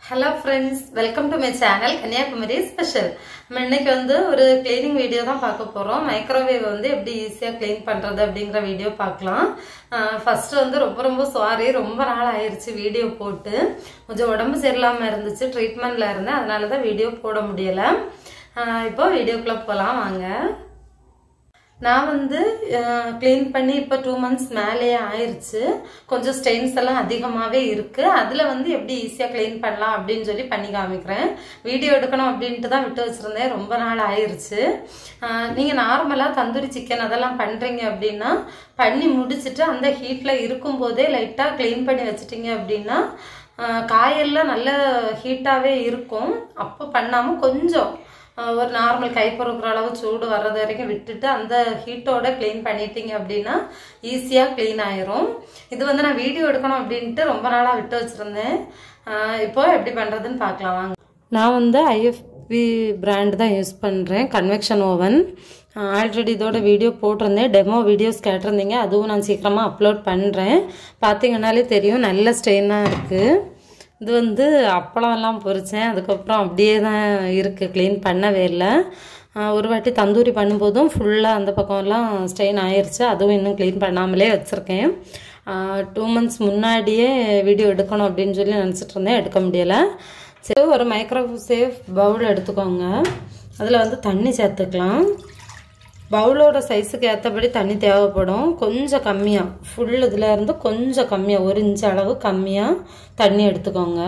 hello friends welcome to my channel Kanyakumari special நம்ம இன்னைக்கு வந்து ஒரு கிளீனிங் வீடியோ தான் பார்க்க போகிறோம் மைக்ரோவேவ் வந்து எப்படி ஈஸியாக க்ளீன் பண்ணுறது அப்படிங்கிற வீடியோ பார்க்கலாம் ஃபர்ஸ்ட் வந்து ரொம்ப ரொம்ப சாரி ரொம்ப நாள் ஆயிருச்சு வீடியோ போட்டு கொஞ்சம் உடம்பு சரியில்லாமல் இருந்துச்சு ட்ரீட்மெண்ட்டில் இருந்தேன் அதனால தான் வீடியோ போட முடியலை இப்போ வீடியோக்குள்ளே போகலாம் வாங்க நான் வந்து க்ளீன் பண்ணி இப்போ டூ மந்த்ஸ் மேலேயே ஆயிடுச்சு கொஞ்சம் ஸ்டெயின்ஸ் எல்லாம் அதிகமாகவே இருக்கு அதில் வந்து எப்படி ஈஸியாக க்ளீன் பண்ணலாம் அப்படின்னு சொல்லி பண்ணி காமிக்கிறேன் வீடியோ எடுக்கணும் அப்படின்ட்டு தான் விட்டு வச்சுருந்தேன் ரொம்ப நாள் ஆயிடுச்சு நீங்கள் நார்மலாக தந்தூரி சிக்கன் அதெல்லாம் பண்ணுறீங்க அப்படின்னா பண்ணி முடிச்சுட்டு அந்த ஹீட்டில் இருக்கும்போதே லைட்டாக க்ளீன் பண்ணி வச்சுட்டீங்க அப்படின்னா காயெல்லாம் நல்ல ஹீட்டாகவே இருக்கும் அப்போ பண்ணாமல் கொஞ்சம் ஒரு நார்மல் கை பொறுக்கிற அளவு சூடு வர்றது வரைக்கும் விட்டுட்டு அந்த ஹீட்டோட க்ளீன் பண்ணிட்டீங்க அப்படின்னா ஈஸியாக க்ளீன் ஆயிரும் இது வந்து நான் வீடியோ எடுக்கணும் அப்படின்ட்டு ரொம்ப நாளாக விட்டு வச்சுருந்தேன் இப்போ எப்படி பண்ணுறதுன்னு பார்க்கலாம் வாங்க நான் வந்து ஐஎஃப்பி பிராண்ட் தான் யூஸ் பண்ணுறேன் கன்வெக்ஷன் ஓவன் ஆல்ரெடி இதோட வீடியோ போட்டிருந்தேன் டெமோ வீடியோஸ் கேட்டிருந்தீங்க அதுவும் நான் சீக்கிரமாக அப்லோட் பண்ணுறேன் பார்த்தீங்கன்னாலே தெரியும் நல்ல ஸ்டெயினாக இருக்குது இது வந்து அப்பளம்லாம் பொரித்தேன் அதுக்கப்புறம் அப்படியே தான் இருக்குது க்ளீன் பண்ணவே இல்லை ஒரு வாட்டி தந்தூரி பண்ணும்போதும் ஃபுல்லாக அந்த பக்கம்லாம் ஸ்டெயின் ஆயிடுச்சு அதுவும் இன்னும் க்ளீன் பண்ணாமலே வச்சுருக்கேன் டூ மந்த்ஸ் முன்னாடியே வீடியோ எடுக்கணும் அப்படின்னு சொல்லி நினச்சிட்டு இருந்தேன் எடுக்க முடியலை சரி ஒரு மைக்ரோ சேஃப் பவுல் எடுத்துக்கோங்க அதில் வந்து தண்ணி சேர்த்துக்கலாம் பவுலோட சைஸுக்கு ஏற்றபடி தண்ணி தேவைப்படும் கொஞ்சம் கம்மியாக ஃபுல் இதில் இருந்து கொஞ்சம் கம்மியாக ஒரு இன்ச் அளவு கம்மியாக தண்ணி எடுத்துக்கோங்க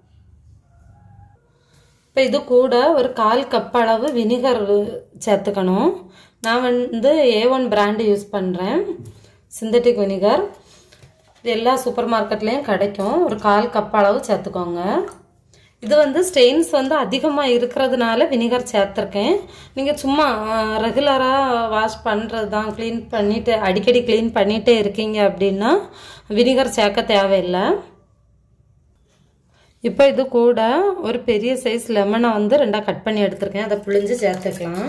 இப்போ இது கூட ஒரு கால் கப் அளவு வினிகர் சேர்த்துக்கணும் நான் வந்து ஏ ஒன் பிராண்டு யூஸ் பண்ணுறேன் சிந்தட்டிக் வினிகர் இது எல்லா சூப்பர் மார்க்கெட்லேயும் கிடைக்கும் ஒரு கால் கப் அளவு சேர்த்துக்கோங்க இது வந்து ஸ்டெயின்ஸ் வந்து அதிகமாக இருக்கிறதுனால வினிகர் சேர்த்துருக்கேன் நீங்கள் சும்மா ரெகுலராக வாஷ் பண்ணுறது தான் க்ளீன் பண்ணிவிட்டு அடிக்கடி க்ளீன் பண்ணிகிட்டே இருக்கீங்க அப்படின்னா வினிகர் சேர்க்க தேவையில்லை இப்போ இது கூட ஒரு பெரிய சைஸ் லெமனை வந்து ரெண்டாக கட் பண்ணி எடுத்துருக்கேன் அதை புழிஞ்சு சேர்த்துக்கலாம்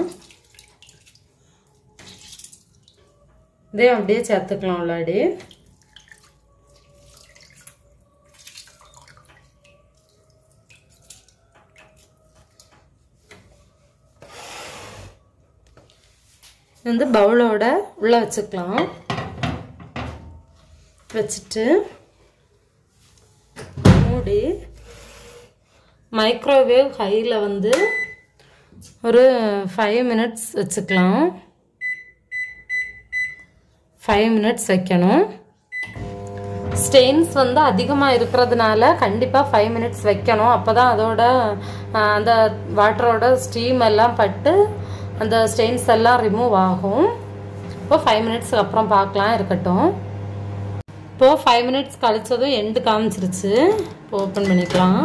இதே அப்படியே சேர்த்துக்கலாம் உள்ளாடி வந்து பவுலோட உள்ளே வச்சுக்கலாம் வச்சுட்டு மூடி மைக்ரோவேவ் ஹையில் வந்து ஒரு ஃபைவ் மினிட்ஸ் வச்சுக்கலாம் ஃபைவ் மினிட்ஸ் வைக்கணும் ஸ்டெயின்ஸ் வந்து அதிகமாக இருக்கிறதுனால கண்டிப்பாக ஃபைவ் மினிட்ஸ் வைக்கணும் அப்போ தான் அதோட அந்த வாட்டரோட ஸ்டீம் எல்லாம் பட்டு அந்த ஸ்டெயின்ஸ் எல்லாம் ரிமூவ் ஆகும் இப்போ ஃபைவ் மினிட்ஸ்க்கு அப்புறம் பார்க்கலாம் இருக்கட்டும் இப்போது ஃபைவ் மினிட்ஸ் கழிச்சதும் எண்டு காமிச்சிருச்சு இப்போ ஓப்பன் பண்ணிக்கலாம்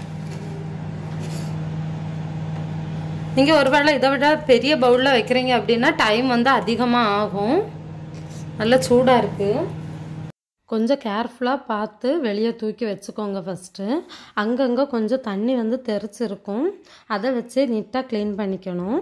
நீங்கள் ஒருவேளை இதை விட பெரிய பவுலில் வைக்கிறீங்க அப்படின்னா டைம் வந்து அதிகமாக ஆகும் நல்லா சூடாக இருக்குது கொஞ்சம் கேர்ஃபுல்லாக பார்த்து வெளியே தூக்கி வச்சுக்கோங்க ஃபஸ்ட்டு அங்கங்கே கொஞ்சம் தண்ணி வந்து தெரிச்சிருக்கும் அதை வச்சு நீட்டாக க்ளீன் பண்ணிக்கணும்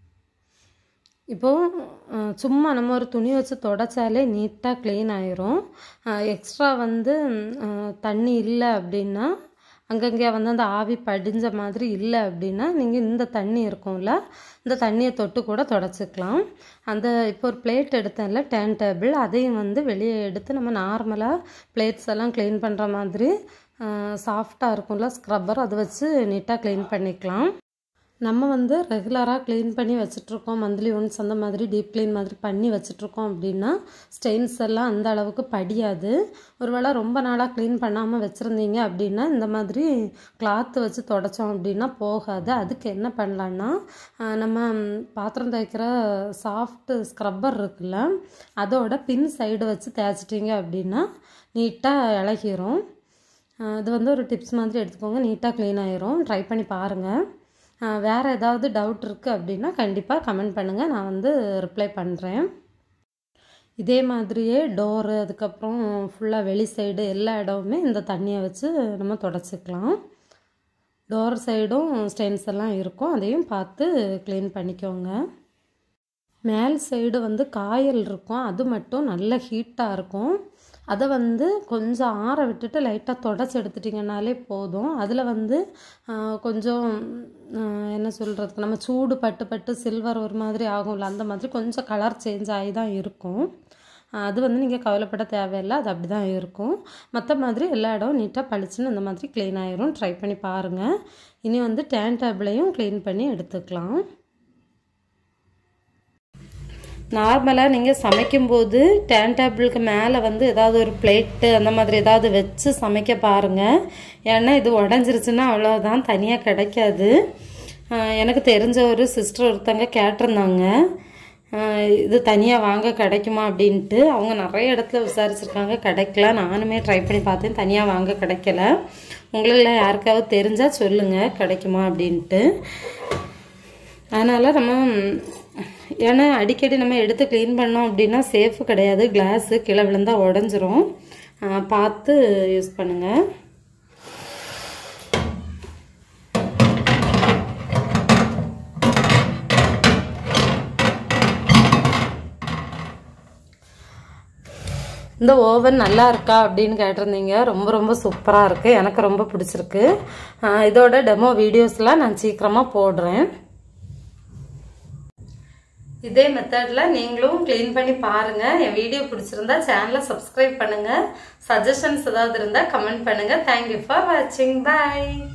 இப்போது சும்மா நம்ம ஒரு துணி வச்சு தொடச்சாலே நீட்டாக க்ளீன் ஆயிரும் எக்ஸ்ட்ரா வந்து தண்ணி இல்லை அப்படின்னா அங்கங்கே வந்து அந்த ஆவி படிஞ்ச மாதிரி இல்லை அப்படின்னா நீங்கள் இந்த தண்ணி இருக்கும்ல இந்த தண்ணியை தொட்டு கூட தொடச்சிக்கலாம் அந்த இப்போ ஒரு பிளேட் எடுத்தேன்ல டேன் டேபிள் அதையும் வந்து வெளியே எடுத்து நம்ம நார்மலாக பிளேட்ஸ் எல்லாம் க்ளீன் பண்ணுற மாதிரி சாஃப்டாக இருக்கும்ல ஸ்க்ரப்பர் அதை வச்சு நீட்டாக க்ளீன் பண்ணிக்கலாம் நம்ம வந்து ரெகுலராக க்ளீன் பண்ணி வச்சிட்ருக்கோம் மந்த்லி ஒன்ஸ் அந்த மாதிரி டீப் க்ளீன் மாதிரி பண்ணி வச்சிட்ருக்கோம் அப்படின்னா ஸ்டெயின்ஸ் எல்லாம் அந்த அளவுக்கு படியாது ஒருவேளை ரொம்ப நாளாக க்ளீன் பண்ணாமல் வச்சுருந்தீங்க அப்படின்னா இந்த மாதிரி கிளாத்து வச்சு தொடச்சோம் அப்படின்னா போகாது அதுக்கு என்ன பண்ணலான்னா நம்ம பாத்திரம் தேய்க்கிற சாஃப்ட் ஸ்க்ரப்பர் இருக்குல்ல அதோட பின் சைடு வச்சு தேய்ச்சிட்டிங்க அப்படின்னா நீட்டாக இழகிரும் இது வந்து ஒரு டிப்ஸ் மாதிரி எடுத்துக்கோங்க நீட்டாக க்ளீன் ஆயிரும் ட்ரை பண்ணி பாருங்கள் வேறு ஏதாவது டவுட் இருக்குது அப்படின்னா கண்டிப்பாக கமெண்ட் பண்ணுங்கள் நான் வந்து ரிப்ளை பண்ணுறேன் இதே மாதிரியே டோரு அதுக்கப்புறம் ஃபுல்லாக வெளி சைடு எல்லா இடமுமே இந்த தண்ணியை வச்சு நம்ம தொடச்சிக்கலாம் டோர் சைடும் ஸ்டெயின்ஸ் எல்லாம் இருக்கும் அதையும் பார்த்து க்ளீன் பண்ணிக்கோங்க மேல் சைடு வந்து காயல் இருக்கும் அது மட்டும் நல்ல ஹீட்டாக இருக்கும் அதை வந்து கொஞ்சம் ஆற விட்டுட்டு லைட்டாக தொடச்சி எடுத்துட்டிங்கனாலே போதும் அதில் வந்து ஆஹ், கொஞ்சம் ஆஹ், என்ன சொல்கிறதுக்கு நம்ம சூடு பட்டு பட்டு சில்வர் ஒரு மாதிரி ஆகும்ல அந்த மாதிரி கொஞ்சம் கலர் சேஞ்ச் ஆகி தான் இருக்கும் ஆஹ், அது வந்து நீங்கள் கவலைப்பட தேவையில்லை அது அப்படி தான் இருக்கும் மற்ற மாதிரி எல்லா இடம் நீட்டாக பளிச்சுன்னு இந்த மாதிரி க்ளீன் ஆயிரும் ட்ரை பண்ணி பாருங்கள் இனி வந்து டேன் டேபிளையும் க்ளீன் பண்ணி எடுத்துக்கலாம் நார்மலாக நீங்கள் சமைக்கும்போது டேன் டேபிளுக்கு மேலே வந்து ஏதாவது ஒரு பிளேட்டு அந்த மாதிரி ஏதாவது வச்சு சமைக்க பாருங்கள் ஏன்னா இது உடஞ்சிருச்சுன்னா அவ்வளோதான் தனியாக கிடைக்காது ஆஹ் எனக்கு தெரிஞ்ச ஒரு சிஸ்டர் ஒருத்தங்க கேட்டிருந்தாங்க ஆஹ் இது தனியாக வாங்க கிடைக்குமா அப்படின்ட்டு அவங்க நிறைய இடத்துல விசாரிச்சிருக்காங்க கிடைக்கல நானுமே ட்ரை பண்ணி பார்த்தேன் தனியாக வாங்க கிடைக்கல உங்களில் யாருக்காவது தெரிஞ்சால் சொல்லுங்கள் கிடைக்குமா அப்படின்ட்டு அதனால் நம்ம ம், ஏன்னா அடிக்கடி நம்ம எடுத்து க்ளீன் பண்ணோம் அப்படின்னா சேஃபு கிடையாது கிளாஸு கீழே விழுந்தா உடஞ்சிரும் ஆ, பார்த்து யூஸ் பண்ணுங்கள் இந்த ஓவன் நல்லா இருக்கா அப்படின்னு கேட்டிருந்தீங்க ரொம்ப ரொம்ப சூப்பராக இருக்குது எனக்கு ரொம்ப பிடிச்சிருக்கு ஆ, இதோட டெமோ வீடியோஸ்லாம் நான் சீக்கிரமாக போடுறேன் இதே மெத்தடில் நீங்களும் க்ளீன் பண்ணி பாருங்கள் என் வீடியோ பிடிச்சிருந்தா சேனலை சப்ஸ்கிரைப் பண்ணுங்கள் சஜஷன்ஸ் ஏதாவது இருந்தால் கமெண்ட் பண்ணுங்கள் தேங்க்யூ ஃபார் வாட்சிங் பை